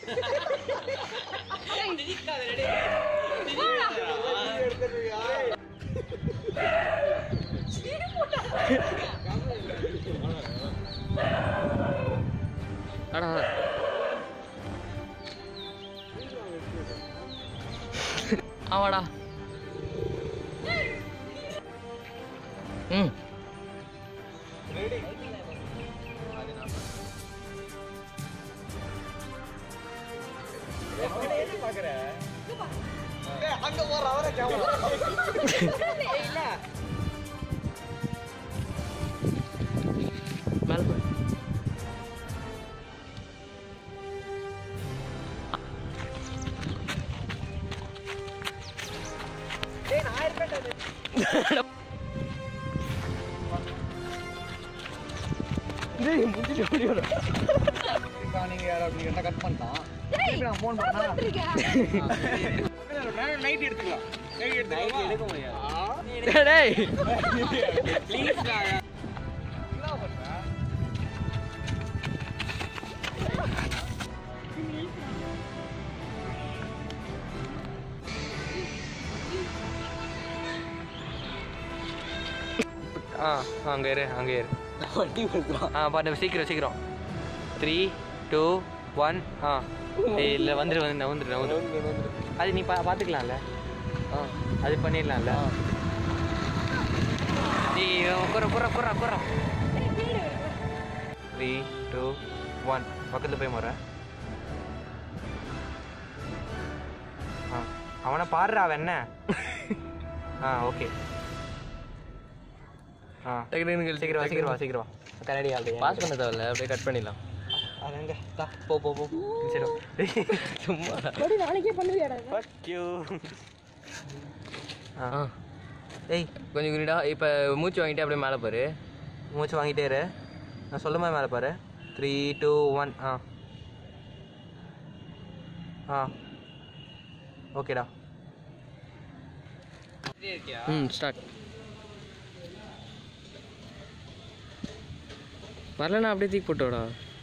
அடா ஆமாடா ம் அங்க போற அவரை கேமரா மேலே போய் டேய் நான் இருக்கேன் டேய் முடிஞ்சிட்டு முடியும் நீங்க யாரோ அப்படி என்ன கட் பண்ணிட்டான் நான் ஃபோன் பண்ணா நைட் எடுத்துக்கலாம் நைட் எடுத்துக்கலாம் எடுக்க முடியாது டேய் ப்ளீஸ் என்ன பண்ற ஆ அங்கே இரு அங்கே இரு வண்டி வருதுறான் ஆ பாட்டு சீக்கிரம் சீக்கிரம் த்ரீ டூ ஒன் ஆ ஏய் இல்லை வந்துடு வந்து வந்துடு வந்துடு அது நீ பா பார்த்துக்கலாம்ல ஆ அது பண்ணிடலாம்ல நீ குற குற குற குற த்ரீ டூ ஒன் பக்கத்தில் போய் முறை ஆ அவனை பாடுறா அவன் என்ன ஆ ஓகே ஆ சீக்கிரம் வா சீக்கிரம் வா சீக்கிரம் வா கரடி ஆள் பாஸ் பண்ண தேவையில்ல அப்படியே கட் பண்ணிடலாம் அது எங்க தா போ போ போ சரி சும்மா ஃபக் யூ ஆ ஆ ஏய் கொஞ்சம் குனிடா இப்போ மூச்சு வாங்கிட்டு அப்படியே மேலே பாரு மூச்சு வாங்கிட்டே இரு நான் சொல்லும் போது மேலே பாரு த்ரீ டூ ஒன் ஆ ஆ ஓகேடா ம் ஸ்டார்ட் வரலண்ணா அப்படியே தூக்கி போட்டோடா